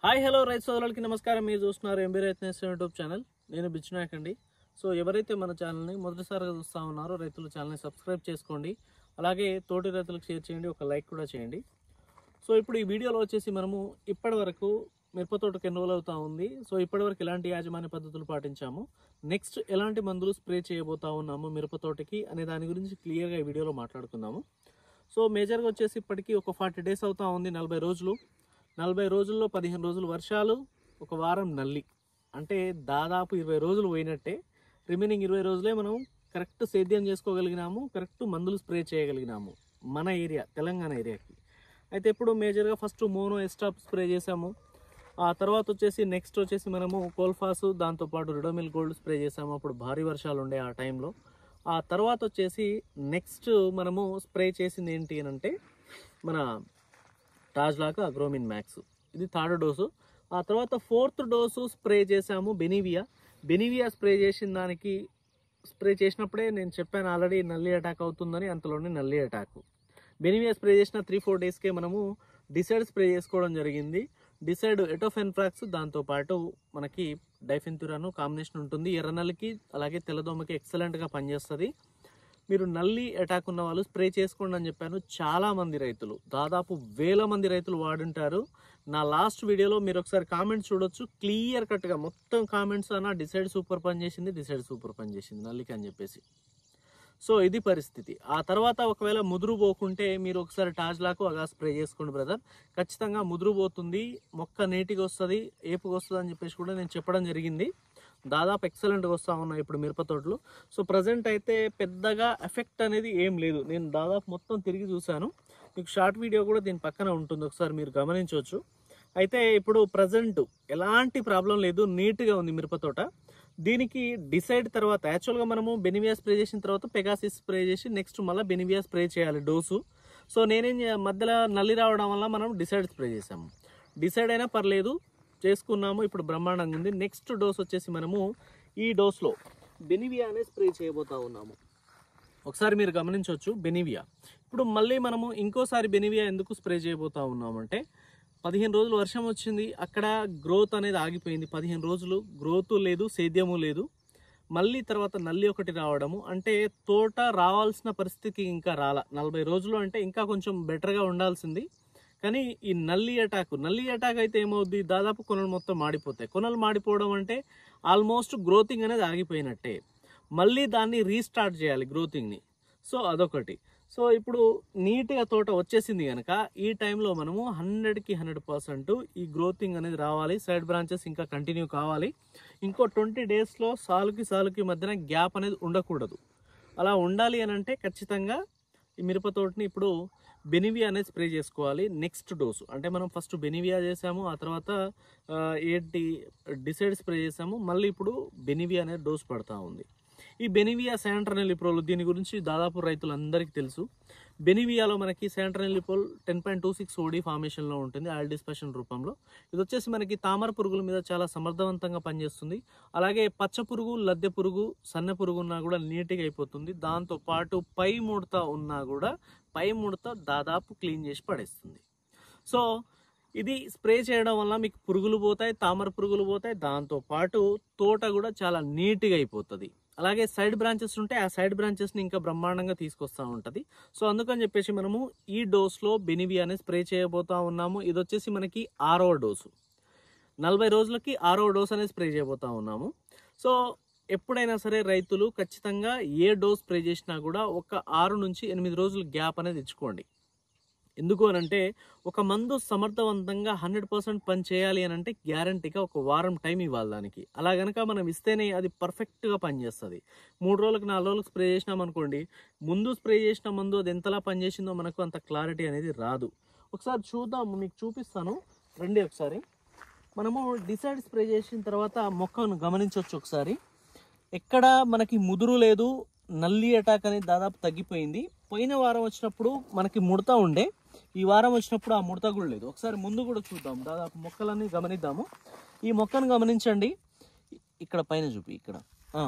Hi hello రైతు సోదరులకి నమస్కారం మీరు చూస్తున్నారు ఎంబీ రైతు నేస్తం యూట్యూబ్ ఛానల్ నేను బిచ్చునాయక్ అండి సో ఎవరైతే మన ఛానల్ని మొదటిసారిగా చూస్తూ ఉన్నారో రైతులు ఛానల్ని సబ్స్క్రైబ్ చేసుకోండి అలాగే తోటి రైతులకు షేర్ చేయండి ఒక లైక్ కూడా చేయండి సో ఇప్పుడు ఈ వీడియోలో వచ్చేసి మనము ఇప్పటి వరకు మిరప తోటకు ఎన్ని రోజులు అవుతా ఉంది సో ఇప్పటివరకు ఎలాంటి యాజమాన్య పద్ధతులు పాటించాము నెక్స్ట్ ఎలాంటి మందులు స్ప్రే చేయబోతా ఉన్నాము మిరప తోటకి అనే దాని గురించి క్లియర్గా ఈ వీడియోలో మాట్లాడుకుందాము సో మేజర్గా వచ్చేసి ఇప్పటికీ ఒక ఫార్టీ డేస్ అవుతా ఉంది నలభై రోజులు నలభై రోజుల్లో పదిహేను రోజులు వర్షాలు ఒక వారం నల్లి అంటే దాదాపు ఇరవై రోజులు పోయినట్టే రిమైనింగ్ ఇరవై రోజులే మనం కరెక్ట్ సేద్యం చేసుకోగలిగినాము కరెక్ట్ మందులు స్ప్రే చేయగలిగినాము మన ఏరియా తెలంగాణ ఏరియాకి అయితే ఇప్పుడు మేజర్గా ఫస్ట్ మోనో ఎస్టాప్ స్ప్రే చేసాము ఆ తర్వాత వచ్చేసి నెక్స్ట్ వచ్చేసి మనము కోల్ఫాస్ దాంతోపాటు రిడోమిల్ గోల్డ్ స్ప్రే చేసాము అప్పుడు భారీ వర్షాలు ఉండే ఆ టైంలో ఆ తర్వాత వచ్చేసి నెక్స్ట్ మనము స్ప్రే చేసింది ఏంటి అని అంటే మన టాజ్ లాగా అగ్రోమిన్ మ్యాక్స్ ఇది థర్డ్ డోసు ఆ తర్వాత ఫోర్త్ డోసు స్ప్రే చేసాము బెనివియా బెనివియా స్ప్రే చేసిన దానికి స్ప్రే చేసినప్పుడే నేను చెప్పాను ఆల్రెడీ నల్లి అటాక్ అవుతుందని అంతలోనే నల్లి అటాక్ బెనివియా స్ప్రే చేసిన త్రీ ఫోర్ డేస్కే మనము డిసైడ్ స్ప్రే చేసుకోవడం జరిగింది డిసైడ్ ఎటోఫెన్ఫ్రాక్స్ దాంతోపాటు మనకి డైఫెన్తురాను కాంబినేషన్ ఉంటుంది ఎర్రనల్లికి అలాగే తెల్లదోమకి ఎక్సలెంట్గా పనిచేస్తుంది మీరు నల్లి అటాక్ ఉన్న వాళ్ళు స్ప్రే చేసుకోండి అని చెప్పాను చాలా మంది రైతులు దాదాపు వేల మంది రైతులు వాడుంటారు నా లాస్ట్ వీడియోలో మీరు ఒకసారి కామెంట్స్ చూడొచ్చు క్లియర్ కట్గా మొత్తం కామెంట్స్ అన్న డిసైడ్ సూపర్ పని చేసింది డిసైడ్ సూపర్ పని చేసింది నల్లికి అని చెప్పేసి సో ఇది పరిస్థితి ఆ తర్వాత ఒకవేళ ముదురు పోకుంటే మీరు ఒకసారి టాజ్ లాకు అగా స్ప్రే చేసుకోండి బ్రదర్ ఖచ్చితంగా ముదురు పోతుంది మొక్క నీటిగా వస్తుంది ఏపుగా వస్తుంది అని చెప్పేసి కూడా నేను చెప్పడం జరిగింది దాదాపు ఎక్సలెంట్గా వస్తూ ఉన్నాయి ఇప్పుడు మిరప తోటలు సో ప్రజెంట్ అయితే పెద్దగా ఎఫెక్ట్ అనేది ఏం లేదు నేను దాదాపు మొత్తం తిరిగి చూశాను మీకు షార్ట్ వీడియో కూడా దీని పక్కన ఉంటుంది ఒకసారి మీరు గమనించవచ్చు అయితే ఇప్పుడు ప్రజెంట్ ఎలాంటి ప్రాబ్లం లేదు నీట్గా ఉంది మిరప తోట దీనికి డిసైడ్ తర్వాత యాక్చువల్గా మనము బెనివియా స్ప్రే చేసిన తర్వాత పెగాసిస్ స్ప్రే చేసి నెక్స్ట్ మళ్ళీ బెనివియా స్ప్రే చేయాలి డోసు సో నేనేం చే- మధ్యలో నల్లి రావడం వల్ల మనం డిసైడ్ స్ప్రే చేసాము డిసైడ్ అయినా పర్లేదు చేసుకున్నాము ఇప్పుడు బ్రహ్మాండంగా ఉంది నెక్స్ట్ డోస్ వచ్చేసి మనము ఈ డోస్లో బెనివియా అనే స్ప్రే చేయబోతా ఉన్నాము ఒకసారి మీరు గమనించవచ్చు బెనివియా ఇప్పుడు మళ్ళీ మనము ఇంకోసారి బెనివియా ఎందుకు స్ప్రే చేయబోతా ఉన్నామంటే పదిహేను రోజులు వర్షం వచ్చింది అక్కడ గ్రోత్ అనేది ఆగిపోయింది పదిహేను రోజులు గ్రోత్ లేదు సేద్యము లేదు మళ్ళీ తర్వాత నల్లి ఒకటి రావడము అంటే తోట రావాల్సిన పరిస్థితికి ఇంకా రాల నలభై రోజులు అంటే ఇంకా కొంచెం బెటర్గా ఉండాల్సింది కానీ ఈ నల్లి అటాక్ నల్లి అటాక్ అయితే ఏమవుద్ది దాదాపు కొనలు మొత్తం మాడిపోతాయి కొనలు మాడిపోవడం అంటే ఆల్మోస్ట్ గ్రోతింగ్ అనేది ఆగిపోయినట్టే మళ్ళీ దాన్ని రీస్టార్ట్ చేయాలి గ్రోతింగ్ని సో అదొకటి సో ఇప్పుడు నీట్గా తోట వచ్చేసింది కనుక ఈ టైంలో మనము హండ్రెడ్కి హండ్రెడ్ పర్సెంట్ ఈ గ్రోతింగ్ అనేది రావాలి సైడ్ బ్రాంచెస్ ఇంకా కంటిన్యూ కావాలి ఇంకో ట్వంటీ డేస్లో సాలుకి సాలుకి మధ్యన గ్యాప్ అనేది ఉండకూడదు అలా ఉండాలి అని అంటే ఖచ్చితంగా ఈ మిరప తోటని ఇప్పుడు బెనివియా అనేది స్ప్రే చేసుకోవాలి నెక్స్ట్ డోసు అంటే మనం ఫస్ట్ బెనివియా చేసాము ఆ తర్వాత ఆ, ఏంటి డిసైడ్ స్ప్రే చేసాము మళ్ళీ ఇప్పుడు బెనివియా అనేది డోస్ పడతా ఉంది ఈ బెనివియా శాంట్రనెలిప్రోల్ దీని గురించి దాదాపు రైతులందరికీ తెలుసు బెనివియాలో మనకి cyantraniliprole ten point two six OD ఫార్మేషన్లో ఉంటుంది ఆయిల్ డిస్పషన్ రూపంలో ఇది వచ్చేసి మనకి తామర పురుగుల మీద చాలా సమర్థవంతంగా పనిచేస్తుంది అలాగే పచ్చ పురుగు లద్దె పురుగు సన్నె పురుగు ఉన్నా కూడా నీట్గా అయిపోతుంది దాంతో పాటు పై ముడత ఉన్నా కూడా పై ముడత దాదాపు క్లీన్ చేసి పడేస్తుంది సో ఇది స్ప్రే చేయడం వల్ల మీకు పురుగులు పోతాయి తామర పురుగులు పోతాయి దాంతో పాటు తోట కూడా చాలా నీట్గా అయిపోతుంది అలాగే సైడ్ బ్రాంచెస్ ఉంటే ఆ సైడ్ బ్రాంచెస్ని ఇంకా బ్రహ్మాండంగా తీసుకొస్తూ ఉంటుంది సో అందుకని చెప్పేసి మనము ఈ డోస్లో బెనివియా అనేది స్ప్రే చేయబోతా ఉన్నాము ఇది వచ్చేసి మనకి ఆరవ డోసు నలభై రోజులకి ఆరో డోస్ అనేది స్ప్రే చేయబోతా ఉన్నాము సో ఎప్పుడైనా సరే రైతులు ఖచ్చితంగా ఏ డోస్ స్ప్రే చేసినా కూడా ఒక ఆరు నుంచి ఎనిమిది రోజులు గ్యాప్ అనేది ఇచ్చుకోండి ఎందుకు అని అంటే ఒక మందు సమర్థవంతంగా హండ్రెడ్ పర్సెంట్ పని చేయాలి అని అంటే గ్యారంటీగా ఒక వారం టైం ఇవ్వాలి దానికి అలా గనక మనం ఇస్తేనే అది పర్ఫెక్ట్గా పనిచేస్తుంది మూడు రోజులకు నాలుగు రోజులకు స్ప్రే చేసినాం అనుకోండి ముందు స్ప్రే చేసిన మందు అది ఎంతలా పనిచేసిందో మనకు అంత క్లారిటీ అనేది రాదు ఒకసారి చూద్దాం మీకు చూపిస్తాను రండి ఒకసారి మనము డిసైడ్ స్ప్రే చేసిన తర్వాత మొక్కను గమనించవచ్చు ఒకసారి ఎక్కడ మనకి ముదురు లేదు నల్లి అటాక్ అనేది దాదాపు తగ్గిపోయింది పోయిన వారం వచ్చినప్పుడు మనకి ముడత ఉండే ఈ వారం వచ్చినప్పుడు ఆ ముడత కూడా లేదు ఒకసారి ముందు కూడా చూద్దాం దాదాపు మొక్కలన్నీ గమనిద్దాము ఈ మొక్కను గమనించండి ఇక్కడ పైన చూపి ఇక్కడ ఆ.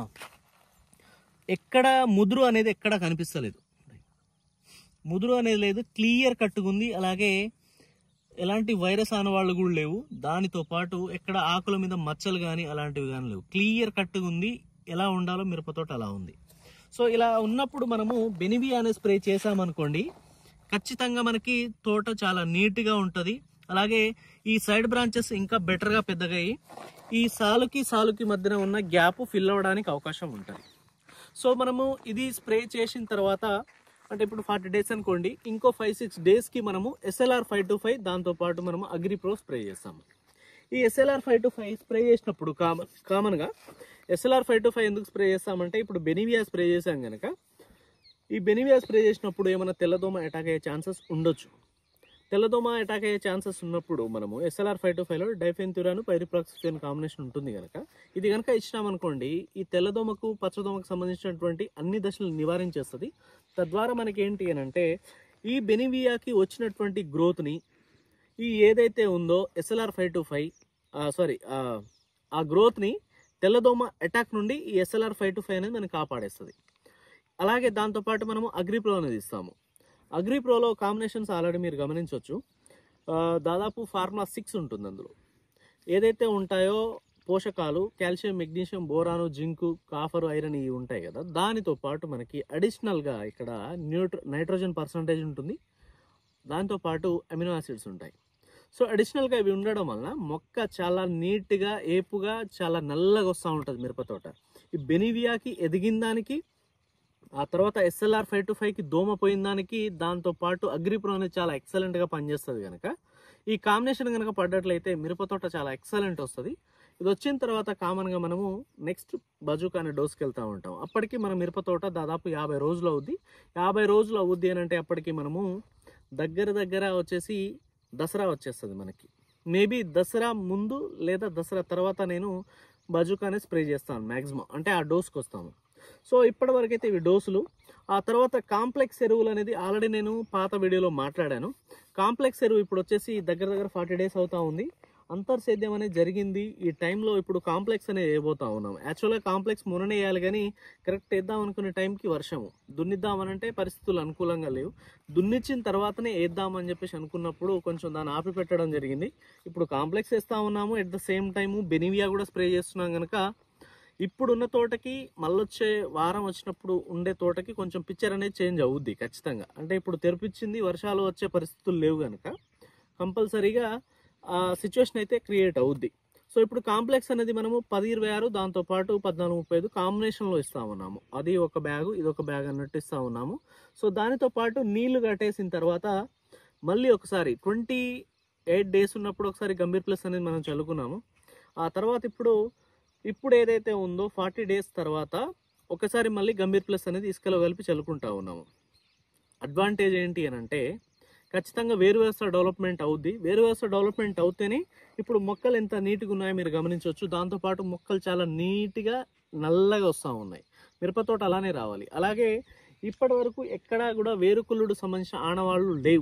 ఎక్కడ ముదురు అనేది ఎక్కడ కనిపిస్తలేదు ముదురు అనేది లేదు క్లియర్ కట్టుకుంది అలాగే ఎలాంటి వైరస్ ఆనవాళ్ళు కూడా లేవు దానితో పాటు ఎక్కడ ఆకుల మీద మచ్చలు కానీ అలాంటివి కానీ లేవు క్లియర్ కట్గా ఉంది ఎలా ఉండాలో మిరపతోట అలా ఉంది సో ఇలా ఉన్నప్పుడు మనము బెనివి అనే స్ప్రే చేసామనుకోండి ఖచ్చితంగా మనకి తోట చాలా నీట్గా ఉంటుంది అలాగే ఈ సైడ్ బ్రాంచెస్ ఇంకా బెటర్గా పెద్దగాయి ఈ సాలుకి సాలుకి మధ్యన ఉన్న గ్యాప్ ఫిల్ అవ్వడానికి అవకాశం ఉంటుంది సో మనము ఇది స్ప్రే చేసిన తర్వాత అంటే ఇప్పుడు ఫార్టీ డేస్ అనుకోండి ఇంకో ఫైవ్ సిక్స్ డేస్కి మనము ఎస్ఎల్ఆర్ ఫైవ్ టు ఫైవ్ దాంతోపాటు మనము అగ్రిప్రో స్ప్రే చేస్తాము ఈ SLR five two five spray చేసినప్పుడు కామన్ కామన్గా ఎస్ఎల్ఆర్ ఫైవ్ టు ఫైవ్ ఎందుకు స్ప్రే చేస్తామంటే ఇప్పుడు బెనివియా స్ప్రే చేసాం కనుక ఈ బెనివియా స్ప్రే చేసినప్పుడు ఏమైనా తెల్లదోమ అటాక్ అయ్యే ఛాన్సెస్ ఉండొచ్చు తెల్లదోమ అటాక్ అయ్యే ఛాన్సెస్ ఉన్నప్పుడు మనము ఎస్ఎల్ఆర్ ఫైవ్ టు ఫైవ్లో డైఫెన్తురాను పైరిప్రాక్సిఫెన్ కాంబినేషన్ ఉంటుంది కనుక ఇది కనుక ఇచ్చినామనుకోండి ఈ తెల్లదోమకు పచ్చదోమకు సంబంధించినటువంటి అన్ని దశలు నివారించేస్తుంది తద్వారా మనకి ఏంటి అని అంటే ఈ బెనివియాకి వచ్చినటువంటి గ్రోత్ని ఈ ఏదైతే ఉందో SLR five two five sorry ఆ గ్రోత్ని తెల్లదోమ అటాక్ నుండి ఈ ఎస్ఎల్ఆర్ ఫైవ్ టు ఫైవ్ అనేది మనకి కాపాడేస్తుంది అలాగే దాంతోపాటు మనము అగ్రిప్రో అనేది ఇస్తాము అగ్రిప్రోలో కాంబినేషన్స్ ఆల్రెడీ మీరు గమనించవచ్చు దాదాపు ఫార్ములా సిక్స్ ఉంటుంది అందులో ఏదైతే ఉంటాయో పోషకాలు calcium magnesium boron zinc copper iron ఇవి ఉంటాయి కదా దానితో పాటు మనకి అడిషనల్గా ఇక్కడ న్యూట్ర నైట్రోజన్ పర్సంటేజ్ ఉంటుంది దాంతో పాటు అమినో యాసిడ్స్ ఉంటాయి సో అడిషనల్గా ఇవి ఉండడం వలన మొక్క చాలా నీట్గా ఏపుగా చాలా నల్లగా వస్తూ ఉంటుంది మిరపతోట ఈ బెనివియాకి ఎదిగిన దానికి ఆ తర్వాత ఎస్ఎల్ఆర్ ఫైవ్ టు ఫైవ్కి దోమ పోయిన దానికి దాంతో పాటు అగ్రిప్రో అనేది చాలా ఎక్సలెంట్గా పనిచేస్తుంది కనుక ఈ కాంబినేషన్ కనుక పడ్డట్లయితే మిరపతోట చాలా ఎక్సలెంట్ వస్తుంది ఇది వచ్చిన తర్వాత కామన్గా మనము నెక్స్ట్ బజుక్ అనే డోస్కి వెళ్తూ ఉంటాం అప్పటికి మన మిరపతోట దాదాపు యాభై రోజులు అవుద్ది యాభై రోజులు అవుద్ది అని అంటే అప్పటికి మనము దగ్గర దగ్గర వచ్చేసి దసరా వచ్చేస్తుంది మనకి మేబీ దసరా ముందు లేదా దసరా తర్వాత నేను బజుక్ అనేది స్ప్రే చేస్తాను మ్యాక్సిమం అంటే ఆ డోస్కి వస్తాము సో ఇప్పటి వరకు అయితే ఇవి డోసులు ఆ తర్వాత కాంప్లెక్స్ ఎరువులు అనేది ఆల్రెడీ నేను పాత వీడియోలో మాట్లాడాను కాంప్లెక్స్ ఎరువు ఇప్పుడు వచ్చేసి దగ్గర దగ్గర ఫార్టీ డేస్ అవుతా ఉంది అంతర్సేద్యం అనేది జరిగింది ఈ టైంలో ఇప్పుడు కాంప్లెక్స్ అనేది వేయబోతా ఉన్నాం యాక్చువల్గా కాంప్లెక్స్ మొన్ననే వేయాలి కానీ కరెక్ట్ వేద్దాం అనుకునే టైంకి వర్షము దున్నిద్దామనంటే పరిస్థితులు అనుకూలంగా లేవు దున్నిచ్చిన తర్వాతనే వేద్దామని చెప్పేసి అనుకున్నప్పుడు కొంచెం దాన్ని ఆపి పెట్టడం జరిగింది ఇప్పుడు కాంప్లెక్స్ వేస్తా ఉన్నాము at the same time Benevia కూడా స్ప్రే చేస్తున్నాం కనుక ఇప్పుడున్న తోటకి మళ్ళొచ్చే వారం వచ్చినప్పుడు ఉండే తోటకి కొంచెం పిక్చర్ అనేది చేంజ్ అవుద్ది ఖచ్చితంగా అంటే ఇప్పుడు తెరిపించింది వర్షాలు వచ్చే పరిస్థితులు లేవు కనుక కంపల్సరీగా ఆ సిచ్యువేషన్ అయితే క్రియేట్ అవుద్ది సో ఇప్పుడు కాంప్లెక్స్ అనేది మనము పది ఇరవై ఆరు దాంతోపాటు పద్నాలుగు ముప్పై ఐదు కాంబినేషన్లో ఇస్తా ఉన్నాము అది ఒక బ్యాగు ఇది ఒక బ్యాగ్ అన్నట్టు ఇస్తా ఉన్నాము సో దానితో పాటు నీళ్లు కట్టేసిన తర్వాత మళ్ళీ ఒకసారి ట్వంటీ ఎయిట్ డేస్ ఉన్నప్పుడు ఒకసారి గంభీర్ ప్లస్ అనేది మనం చల్లుకున్నాము ఆ తర్వాత ఇప్పుడు ఇప్పుడు ఏదైతే ఉందో ఫార్టీ డేస్ తర్వాత ఒకసారి మళ్ళీ గంభీర్ ప్లస్ అనేది ఇసుకలో కలిపి చల్లుకుంటా ఉన్నాము అడ్వాంటేజ్ ఏంటి అని అంటే ఖచ్చితంగా వేరు వ్యవస్థ డెవలప్మెంట్ అవుద్ది వేరు వ్యవస్థ డెవలప్మెంట్ అవుతేనే ఇప్పుడు మొక్కలు ఎంత నీట్గా ఉన్నాయో మీరు గమనించవచ్చు దాంతోపాటు మొక్కలు చాలా నీట్గా నల్లగా వస్తూ ఉన్నాయి మిరపతోట అలానే రావాలి అలాగే ఇప్పటి వరకు ఎక్కడా కూడా వేరుకుళ్ళుడు సంబంధించిన ఆనవాళ్ళు లేవు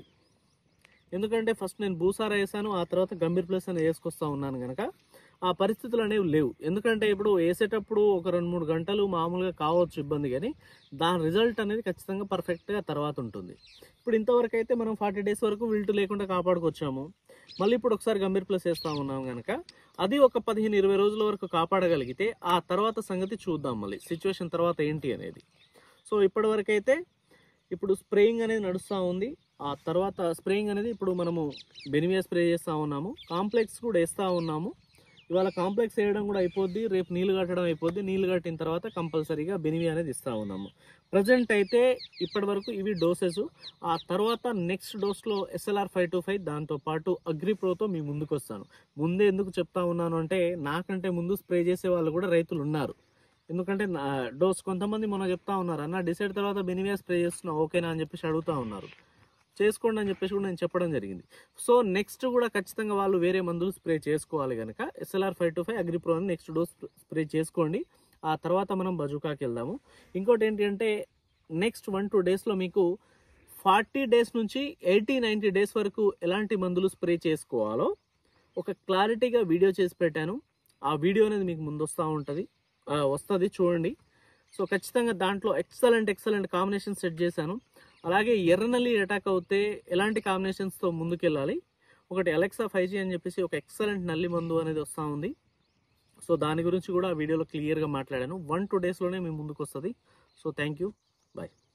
ఎందుకంటే ఫస్ట్ నేను భూసార వేసాను ఆ తర్వాత గంభీర్ ప్లస్ అని వేసుకొస్తా ఉన్నాను కనుక ఆ పరిస్థితులు అనేవి లేవు ఎందుకంటే ఇప్పుడు వేసేటప్పుడు ఒక రెండు మూడు గంటలు మామూలుగా కావచ్చు ఇబ్బంది కానీ దాని రిజల్ట్ అనేది ఖచ్చితంగా పర్ఫెక్ట్గా తర్వాత ఉంటుంది ఇప్పుడు ఇంతవరకు అయితే మనం ఫార్టీ డేస్ వరకు విల్టు లేకుండా కాపాడుకొచ్చాము మళ్ళీ ఇప్పుడు ఒకసారి గంభీర్ ప్లస్ వేస్తా ఉన్నాం కనుక అది ఒక పదిహేను ఇరవై రోజుల వరకు కాపాడగలిగితే ఆ తర్వాత సంగతి చూద్దాం మళ్ళీ సిచ్యువేషన్ తర్వాత ఏంటి అనేది సో ఇప్పటి వరకు అయితే ఇప్పుడు స్ప్రేయింగ్ అనేది నడుస్తూ ఉంది ఆ తర్వాత స్ప్రేయింగ్ అనేది ఇప్పుడు మనము బెనిమియా స్ప్రే చేస్తూ ఉన్నాము కాంప్లెక్స్ కూడా వేస్తూ ఉన్నాము ఇవాళ కాంప్లెక్స్ వేయడం కూడా అయిపోద్ది రేపు నీళ్లు కట్టడం అయిపోద్ది నీళ్లు కట్టిన తర్వాత కంపల్సరీగా బెనిమియా అనేది ఇస్తూ ఉన్నాము ప్రజెంట్ అయితే ఇప్పటి వరకు ఇవి డోసెస్ ఆ తర్వాత నెక్స్ట్ డోస్లో ఎస్ఎల్ఆర్ ఫైవ్ టు ఫైవ్ దాంతోపాటు అగ్రిప్రోతో మీ ముందుకు వస్తాను ముందే ఎందుకు చెప్తా ఉన్నాను అంటే నాకంటే ముందు స్ప్రే చేసే వాళ్ళు కూడా రైతులు ఉన్నారు ఎందుకంటే నా డోస్ కొంతమంది మొన్న చెప్తా ఉన్నారు అన్న డిసైడ్ తర్వాత బెనివియా స్ప్రే చేస్తున్నా ఓకేనా అని చెప్పేసి అడుగుతా ఉన్నారు చేసుకోండి అని చెప్పేసి కూడా నేను చెప్పడం జరిగింది సో నెక్స్ట్ కూడా ఖచ్చితంగా వాళ్ళు వేరే మందులు స్ప్రే చేసుకోవాలి కనుక SLR five two five Agripro అని నెక్స్ట్ డోస్ స్ప్రే చేసుకోండి ఆ తర్వాత మనం బజుకాకి వెళ్దాము ఇంకోటి ఏంటి అంటే నెక్స్ట్ వన్ టూ డేస్లో మీకు ఫార్టీ డేస్ నుంచి ఎయిటీ నైంటీ డేస్ వరకు ఎలాంటి మందులు స్ప్రే చేసుకోవాలో ఒక క్లారిటీగా వీడియో చేసి పెట్టాను ఆ వీడియో అనేది మీకు ముందు వస్తూ ఉంటుంది వస్తుంది చూడండి సో ఖచ్చితంగా దాంట్లో ఎక్సలెంట్ ఎక్సలెంట్ కాంబినేషన్ సెట్ చేశాను అలాగే ఎర్రనల్లి అటాక్ అవుతే ఎలాంటి కాంబినేషన్స్తో ముందుకెళ్ళాలి ఒకటి అలెక్సా ఫైవ్ జీ అని చెప్పేసి ఒక ఎక్సలెంట్ నల్లి మందు అనేది వస్తూ ఉంది సో దాని గురించి కూడా ఆ వీడియోలో క్లియర్గా మాట్లాడాను వన్ టూ డేస్లోనే మీ ముందుకు వస్తుంది సో థ్యాంక్ యూ బాయ్